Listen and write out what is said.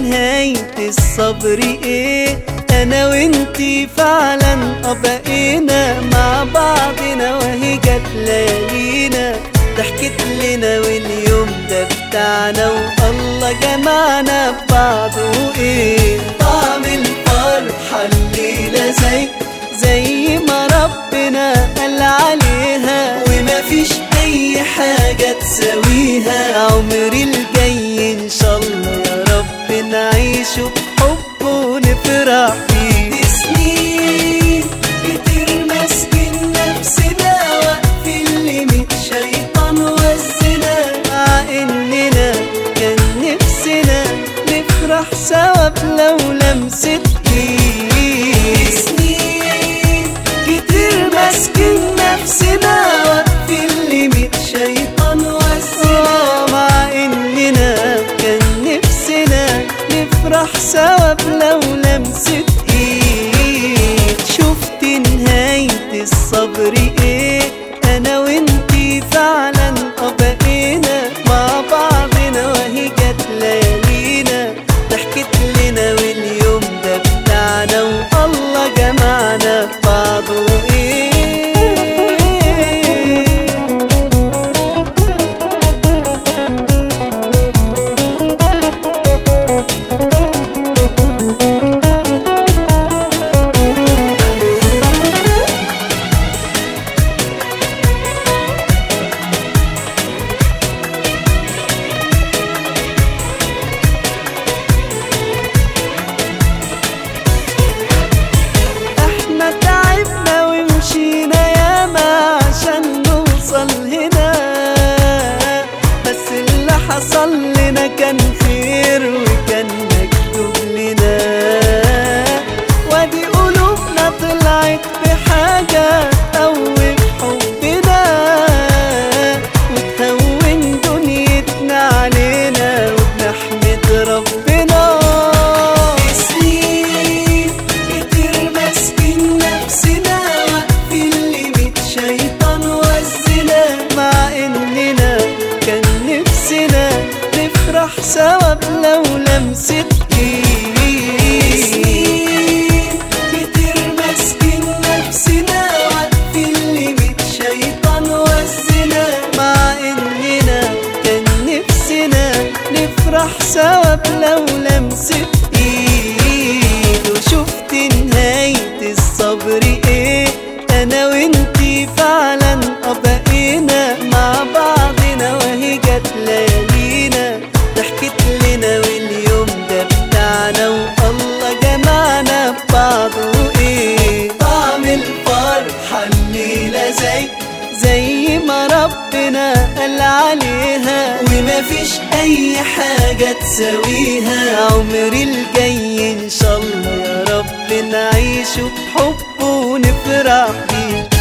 نهاية الصبر ايه انا وانتي فعلا بقينا مع بعضنا وهي جت ليالينا ضحكت لنا واليوم ده بتاعنا والله جمعنا ببعض وايه طعم الفرحة الليلة زي زي ما ربنا قال عليها وما فيش اي حاجة تساويها عمري الجاي ان شاء الله يا رب نعيشه بحب ونفرح فيه دي سنين كتير ماسكين نفسنا واقفين لميت شيطان وزنا مع اننا كان نفسنا نفرح سوا بلو لمسة ايد سنين كتير ماسكين نفسنا واقفين لميت شيطان وزنا مع اننا كان نفسنا نفرح سوا بلو لمسة ايد شفت نهاية الصبر ايه انا وانتي فعلا بقينا مع بعضنا وهي جت ليالينا ضحكت لنا واليوم ده بتاعنا والله جمعنا ببعض وايه احنا تعبنا ومشينا ياما عشان نوصل هنا بس اللي حصل لنا كان خير وكان مكتوب لنا وادي قلوبنا طلعت بحاجة تقوي حبنا وتهون دنيتنا علينا وبنحمد ربنا سنين كتير ماسكين نفسنا واقفين لميت شيطان وزنا مع اننا كان نفسنا نفرح سوا بلو لمسة ايد سنين كتير ماسكين نفسنا واقفين لميت شيطان وزنا مع اننا كان نفسنا نفرح سوا بلو لمسة ايد وشفت نهاية الصبر ايه انا وانتي فعلا بقينا مع بعضنا وهي جت ليالينا ضحكت لنا واليوم ده بتاعنا والله جمعنا ببعض وايه طعم الفرحة الليلة زي زي ما ربنا قال عليها وما فيش اي حاجة تساويها عمري الجاي ان شاء الله يا رب نعيشه بحب ونفرح بيه